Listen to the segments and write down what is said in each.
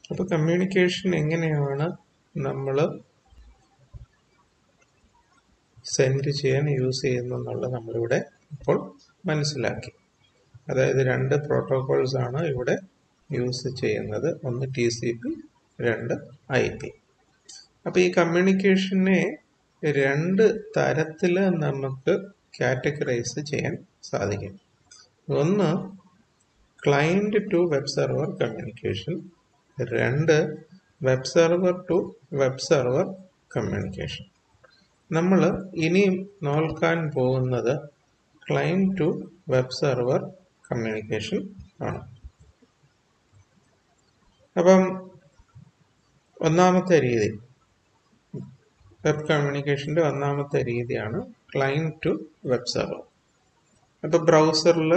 അപ്പോൾ കമ്മ്യൂണിക്കേഷൻ എങ്ങനെയാണ് നമ്മൾ സെൻഡ് ചെയ്യാൻ യൂസ് ചെയ്യുന്നെന്നുള്ളത് നമ്മളിവിടെ ഇപ്പോൾ മനസ്സിലാക്കി അതായത് രണ്ട് പ്രോട്ടോകോൾസ് ആണ് ഇവിടെ യൂസ് ചെയ്യുന്നത് ഒന്ന് ടി സി പി രണ്ട് ഐ പി അപ്പോൾ ഈ കമ്മ്യൂണിക്കേഷനെ രണ്ട് തരത്തിൽ നമുക്ക് കാറ്റഗറൈസ് ചെയ്യാൻ സാധിക്കും ഒന്ന് client to web server communication രണ്ട് web server to web server communication നമ്മൾ ഇനിയും നോക്കാൻ പോകുന്നത് client to web server communication ആണ് അപ്പം ഒന്നാമത്തെ രീതി വെബ് കമ്മ്യൂണിക്കേഷൻ്റെ ഒന്നാമത്തെ രീതിയാണ് ക്ലയൻറ്റ് ടു വെബ് സെർവർ അപ്പോൾ ബ്രൗസറിൽ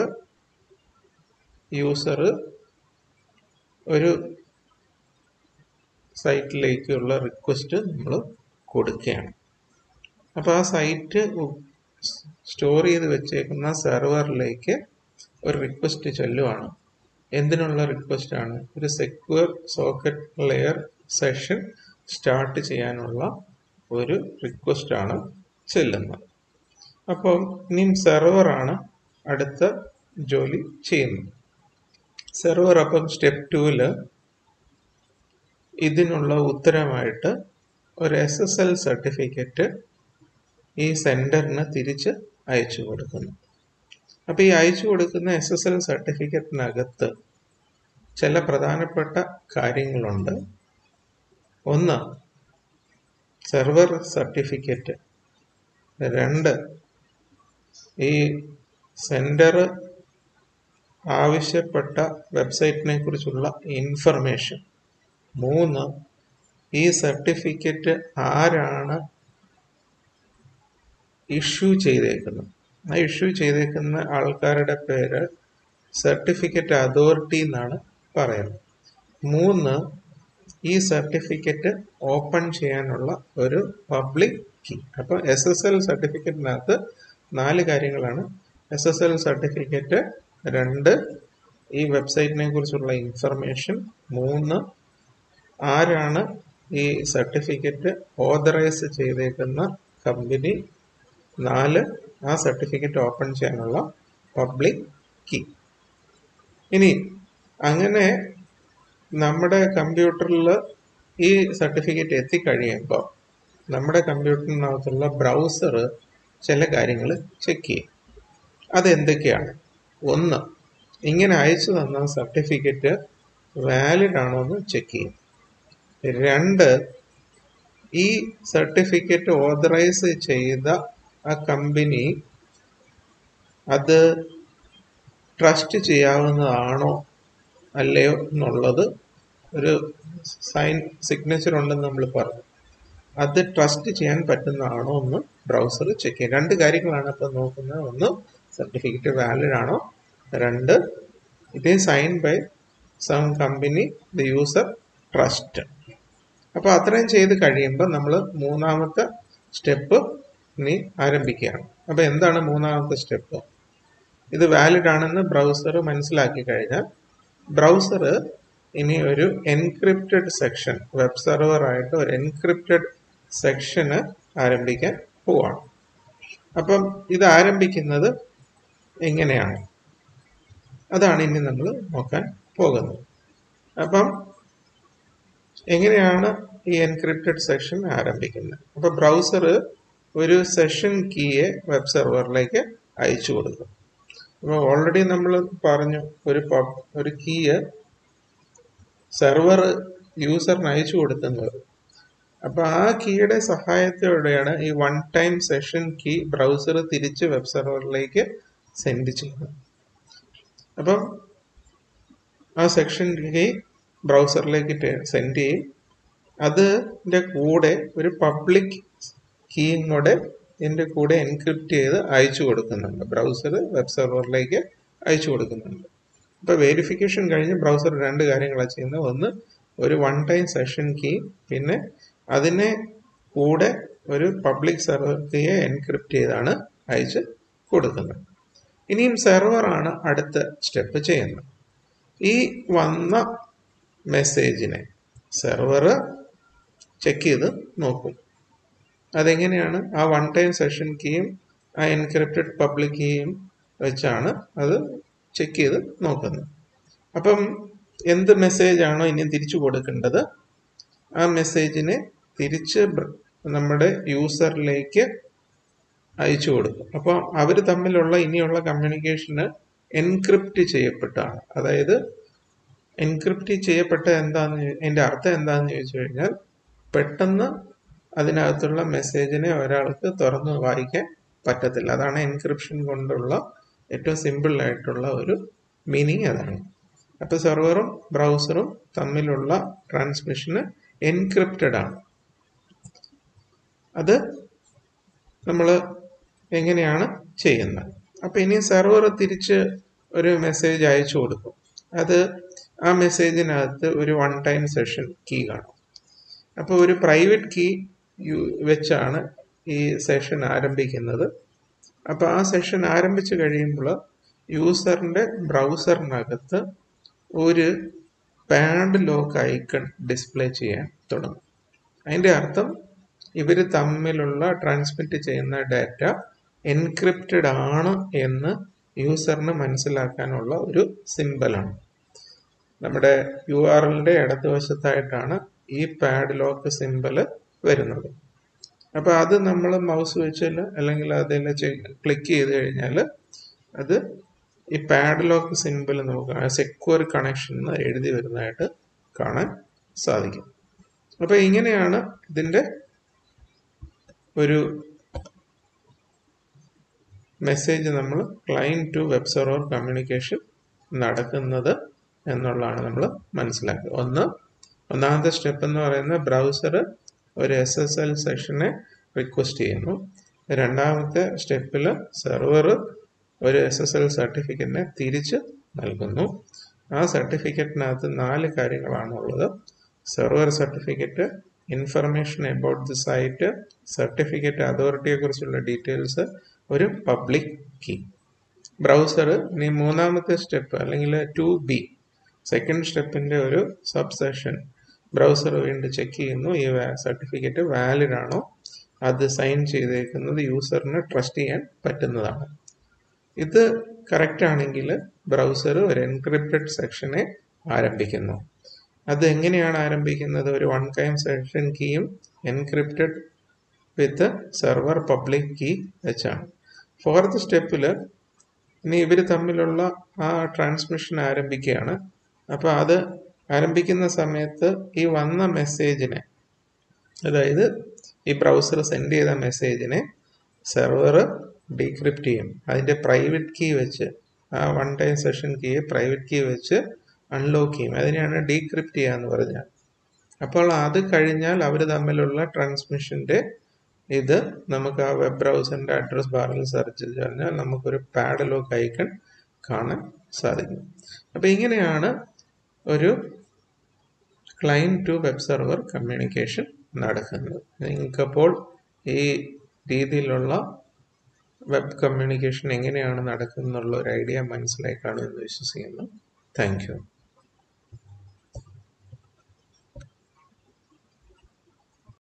യൂസർ ഒരു സൈറ്റിലേക്കുള്ള റിക്വസ്റ്റ് നമ്മൾ കൊടുക്കുകയാണ് അപ്പോൾ ആ സൈറ്റ് സ്റ്റോർ ചെയ്ത് വെച്ചേക്കുന്ന സെർവറിലേക്ക് ഒരു റിക്വസ്റ്റ് ചെല്ലുവാണ് എന്തിനുള്ള റിക്വസ്റ്റ് ആണ് ഒരു secure socket layer session start ചെയ്യാനുള്ള ഒരു റിക്വസ്റ്റ് ആണ് ചെല്ലുന്നത് അപ്പോൾ ഇനിയും സെർവറാണ് അടുത്ത ജോലി ചെയ്യുന്നത് സെർവർ അപ്പം സ്റ്റെപ്പ് ടൂവിൽ ഇതിനുള്ള ഉത്തരമായിട്ട് ഒരു എസ് എസ് എൽ സർട്ടിഫിക്കറ്റ് ഈ സെൻറ്ററിന് തിരിച്ച് അയച്ചു കൊടുക്കുന്നു അപ്പോൾ ഈ അയച്ചു കൊടുക്കുന്ന എസ് എസ് എൽ സർട്ടിഫിക്കറ്റിനകത്ത് ചില പ്രധാനപ്പെട്ട കാര്യങ്ങളുണ്ട് ഒന്ന് സെർവർ സർട്ടിഫിക്കറ്റ് രണ്ട് ഈ സെൻറ്റർ ആവശ്യപ്പെട്ട വെബ്സൈറ്റിനെ കുറിച്ചുള്ള ഇൻഫർമേഷൻ മൂന്ന് ഈ സർട്ടിഫിക്കറ്റ് ആരാണ് ഇഷ്യൂ ചെയ്തേക്കുന്നത് ആ ഇഷ്യൂ ചെയ്തേക്കുന്ന ആൾക്കാരുടെ പേര് സർട്ടിഫിക്കറ്റ് അതോറിറ്റി എന്നാണ് പറയുന്നത് മൂന്ന് ഈ സർട്ടിഫിക്കറ്റ് ഓപ്പൺ ചെയ്യാനുള്ള ഒരു പബ്ലിക് കീ അപ്പോൾ എസ് എസ് എൽ സർട്ടിഫിക്കറ്റിനകത്ത് നാല് കാര്യങ്ങളാണ് എസ് എസ് എൽ സർട്ടിഫിക്കറ്റ് രണ്ട് ഈ വെബ്സൈറ്റിനെ കുറിച്ചുള്ള ഇൻഫർമേഷൻ മൂന്ന് ആരാണ് ഈ സർട്ടിഫിക്കറ്റ് ഓതറൈസ് ചെയ്തേക്കുന്ന കമ്പനി നാല് ആ സർട്ടിഫിക്കറ്റ് ഓപ്പൺ ചെയ്യാനുള്ള പബ്ലിക് കീ ഇനി അങ്ങനെ നമ്മുടെ കമ്പ്യൂട്ടറിൽ ഈ സർട്ടിഫിക്കറ്റ് എത്തിക്കഴിയുമ്പോൾ നമ്മുടെ കമ്പ്യൂട്ടറിനകത്തുള്ള ബ്രൗസർ ചില കാര്യങ്ങൾ ചെക്ക് ചെയ്യും അതെന്തൊക്കെയാണ് ഒന്ന് ഇങ്ങനെ അയച്ചു തന്ന സർട്ടിഫിക്കറ്റ് വാലിഡ് ആണോ എന്ന് ചെക്ക് ചെയ്യും രണ്ട് ഈ സർട്ടിഫിക്കറ്റ് ഓതറൈസ് ചെയ്ത ആ കമ്പനി അത് ട്രസ്റ്റ് ചെയ്യാവുന്നതാണോ അല്ലയോ എന്നുള്ളത് ഒരു സൈൻ സിഗ്നേച്ചർ ഉണ്ടെന്ന് നമ്മൾ പറഞ്ഞു അത് ട്രസ്റ്റ് ചെയ്യാൻ പറ്റുന്നതാണോ എന്ന് ബ്രൗസർ ചെക്ക് ചെയ്യും രണ്ട് കാര്യങ്ങളാണ് ഇപ്പം നോക്കുന്നത് ഒന്ന് സർട്ടിഫിക്കറ്റ് വാലിഡ് ആണോ രണ്ട് it is sign by some company the user trust അപ്പോൾ അത്രയും ചെയ്ത് കഴിയുമ്പോൾ നമ്മൾ മൂന്നാമത്തെ സ്റ്റെപ്പ് ഇനി ആരംഭിക്കുകയാണ് അപ്പോൾ എന്താണ് മൂന്നാമത്തെ സ്റ്റെപ്പ് ഇത് വാലിഡ് ആണെന്ന് ബ്രൗസർ മനസ്സിലാക്കി കഴിഞ്ഞാൽ ബ്രൗസർ ഇനി ഒരു എൻക്രിപ്റ്റഡ് സെക്ഷൻ വെബ് സെർവർ ആയിട്ട് ഒരു എൻക്രിപ്റ്റഡ് സെക്ഷന് ആരംഭിക്കാൻ പോവാണ് അപ്പം ഇത് ആരംഭിക്കുന്നത് എങ്ങനെയാണ് അതാണ് ഇനി നമ്മൾ നോക്കാൻ പോകുന്നത് അപ്പം എങ്ങനെയാണ് ഈ എൻക്രിപ്റ്റഡ് സെക്ഷൻ ആരംഭിക്കുന്നത് അപ്പോൾ ബ്രൗസർ ഒരു സെഷൻ കീയെ വെബ് സെർവറിലേക്ക് അയച്ചു കൊടുക്കും അപ്പോൾ ഓൾറെഡി നമ്മൾ പറഞ്ഞു ഒരു പബ് ഒരു കീയ് സെർവർ യൂസറിന് അയച്ചു കൊടുക്കുന്നത് അപ്പോൾ ആ കീയുടെ സഹായത്തോടെയാണ് ഈ one time session key browser തിരിച്ച് വെബ് സെർവറിലേക്ക് സെൻഡ് ചെയ്യുന്നത് അപ്പം ആ സെക്ഷൻ കീ ബ്രൗസറിലേക്ക് സെൻഡ് ചെയ്യും അതിൻ്റെ കൂടെ ഒരു പബ്ലിക് കീയും കൂടെ ഇതിൻ്റെ കൂടെ എൻക്രിപ്റ്റ് ചെയ്ത് അയച്ചു കൊടുക്കുന്നുണ്ട് ബ്രൗസർ വെബ് സെർവറിലേക്ക് അയച്ചു കൊടുക്കുന്നുണ്ട് ഇപ്പോൾ വെരിഫിക്കേഷൻ കഴിഞ്ഞ് ബ്രൗസർ രണ്ട് കാര്യങ്ങളാണ് ചെയ്യുന്നത് ഒന്ന് ഒരു വൺ ടൈം സെഷൻ കീ പിന്നെ അതിനെ കൂടെ ഒരു പബ്ലിക് സെർവർ കീയെ എൻക്രിപ്റ്റ് ചെയ്താണ് അയച്ച് കൊടുക്കുന്നത് ഇനിയും സെർവറാണ് അടുത്ത സ്റ്റെപ്പ് ചെയ്യുന്നത് ഈ വന്ന മെസ്സേജിനെ സെർവർ ചെക്ക് ചെയ്ത് നോക്കും അതെങ്ങനെയാണ് ആ വൺ ടൈം സെഷൻ കീയും ആ എൻക്രിപ്റ്റഡ് പബ്ലിക് കീയും വെച്ചാണ് അത് ചെക്ക് ചെയ്ത് നോക്കുന്നത് അപ്പം എന്ത് മെസ്സേജ് ആണോ ഇനി തിരിച്ചു കൊടുക്കേണ്ടത് ആ മെസ്സേജിനെ തിരിച്ച് ബ്ര- നമ്മുടെ യൂസറിലേക്ക് അയച്ചു കൊടുക്കും അപ്പോൾ അവർ തമ്മിലുള്ള ഇനിയുള്ള കമ്മ്യൂണിക്കേഷന് എൻക്രിപ്റ്റ് ചെയ്യപ്പെട്ടാണ് അതായത് എൻക്രിപ്റ്റ് ചെയ്യപ്പെട്ട എന്താന്ന് ചോ- അതിന്റെ അർത്ഥം എന്താന്ന് ചോദിച്ചു കഴിഞ്ഞാൽ പെട്ടെന്ന് അതിനകത്തുള്ള മെസ്സേജിനെ ഒരാൾക്ക് തുറന്ന് വായിക്കാൻ പറ്റത്തില്ല അതാണ് എൻക്രിപ്ഷൻ കൊണ്ടുള്ള ഏറ്റവും സിമ്പിൾ ആയിട്ടുള്ള ഒരു മീനിങ് അതാണ് അപ്പോൾ സെർവറും ബ്രൗസറും തമ്മിലുള്ള ട്രാൻസ്മിഷന് എൻക്രിപ്റ്റഡ് ആണ് അത് നമ്മൾ എങ്ങനെയാണ് ചെയ്യുന്നത് അപ്പൊ ഇനി സെർവർ തിരിച്ച് ഒരു മെസ്സേജ് അയച്ചു കൊടുക്കും അത് ആ മെസ്സേജിനകത്ത് ഒരു വൺ ടൈം സെഷൻ കീ കാണും അപ്പോൾ ഒരു പ്രൈവറ്റ് കീ വെച്ചാണ് ഈ സെഷൻ ആരംഭിക്കുന്നത് അപ്പോൾ ആ സെഷൻ ആരംഭിച്ചു കഴിയുമ്പോൾ യൂസറിന്റെ ബ്രൗസറിനകത്ത് ഒരു പാഡ് ലോക്ക് ഐക്കൺ ഡിസ്പ്ലേ ചെയ്യാൻ തുടങ്ങും അതിന്റെ അർത്ഥം ഇവർ തമ്മിലുള്ള ട്രാൻസ്മിറ്റ് ചെയ്യുന്ന ഡാറ്റ എൻക്രിപ്റ്റഡ് ആണ് എന്ന് യൂസറിന് മനസ്സിലാക്കാനുള്ള ഒരു സിമ്പലാണ് നമ്മുടെ യു ആർ എല്ലിന്റെ ഇടതുവശത്തായിട്ടാണ് ഈ പാഡ് ലോക്ക് സിമ്പല് വരുന്നത് അപ്പൊ അത് നമ്മൾ മൗസ് വെച്ചാൽ അല്ലെങ്കിൽ അതിൽ ക്ലിക്ക് ചെയ്ത് കഴിഞ്ഞാൽ അത് ഈ പാഡ് ലോക്ക് സിമ്പിൾ നമുക്ക് സെക്യൂർ കണക്ഷൻ എന്ന് എഴുതി വരുന്നതായിട്ട് കാണാൻ സാധിക്കും അപ്പൊ ഇങ്ങനെയാണ് ഇതിന്റെ ഒരു മെസ്സേജ് നമ്മൾ client to web server communication നടക്കുന്നത് എന്നുള്ളതാണ് നമ്മൾ മനസ്സിലാക്കുക ഒന്ന് ഒന്നാമത്തെ സ്റ്റെപ്പ് എന്ന് പറയുന്നത് ബ്രൗസർ ഒരു എസ് എസ് എൽ സെഷനെ റിക്വസ്റ്റ് ചെയ്യുന്നു രണ്ടാമത്തെ സ്റ്റെപ്പിൽ സെർവർ ഒരു എസ് എസ് എൽ സർട്ടിഫിക്കറ്റിനെ തിരിച്ച് നൽകുന്നു ആ സർട്ടിഫിക്കറ്റിനകത്ത് നാല് കാര്യങ്ങളാണ് ഉള്ളത് server certificate information about the site certificate അതോറിറ്റിയെ കുറിച്ചുള്ള ഡീറ്റെയിൽസ് ഒരു പബ്ലിക് കീ ബ്രൗസർ ഇനി മൂന്നാമത്തെ സ്റ്റെപ്പ് അല്ലെങ്കിൽ ടു ബി സെക്കൻഡ് സ്റ്റെപ്പിന്റെ ഒരു സബ് സെഷൻ ബ്രൗസർ വീണ്ടും ചെക്ക് ചെയ്യുന്നു ഈ സർട്ടിഫിക്കറ്റ് വാലിഡ് ആണോ അത് സൈൻ ചെയ്തേക്കുന്നത് യൂസറിന് ട്രസ്റ്റ് ചെയ്യാൻ പറ്റുന്നതാണ് ഇത് കറക്റ്റ് ആണെങ്കിൽ ബ്രൗസർ ഒരു എൻക്രിപ്റ്റഡ് സെക്ഷനെ ആരംഭിക്കുന്നു അത് എങ്ങനെയാണ് ആരംഭിക്കുന്നത് ഒരു വൺ ടൈം സെഷൻ കീയും encrypted with server public key വെച്ചാണ് ഫോർത്ത് സ്റ്റെപ്പിൽ ഇനി ഇവർ തമ്മിലുള്ള ആ ട്രാൻസ്മിഷൻ ആരംഭിക്കുകയാണ് അപ്പോൾ അത് ആരംഭിക്കുന്ന സമയത്ത് ഈ വന്ന മെസ്സേജിനെ അതായത് ഈ ബ്രൗസർ സെൻഡ് ചെയ്ത മെസ്സേജിനെ സെർവർ ഡീക്രിപ്റ്റ് ചെയ്യും അതിൻ്റെ പ്രൈവറ്റ് കീ വെച്ച് ആ one time session key private key വെച്ച് അൺലോക്ക് ചെയ്യും അതിനെയാണ് ഡീക്രിപ്റ്റ് ചെയ്യുക എന്ന് പറഞ്ഞാൽ അപ്പോൾ അത് കഴിഞ്ഞാൽ അവർ തമ്മിലുള്ള ട്രാൻസ്മിഷൻ്റെ ഇത് നമുക്ക് ആ വെബ് ബ്രൗസറിൻ്റെ അഡ്രസ് ബാറിൽ സെർച്ച് ചെയ്ത് കഴിഞ്ഞാൽ നമുക്കൊരു പാഡലോക്ക് ഐക്കൺ കാണാൻ സാധിക്കും അപ്പോൾ ഇങ്ങനെയാണ് ഒരു client to web server communication നടക്കുന്നത് നിങ്ങൾക്കപ്പോൾ ഈ രീതിയിലുള്ള വെബ് കമ്മ്യൂണിക്കേഷൻ എങ്ങനെയാണ് നടക്കുന്നുള്ള ഒരു ഐഡിയ മനസ്സിലായി കാണുമെന്ന് വിശ്വസിക്കുന്നു താങ്ക് യു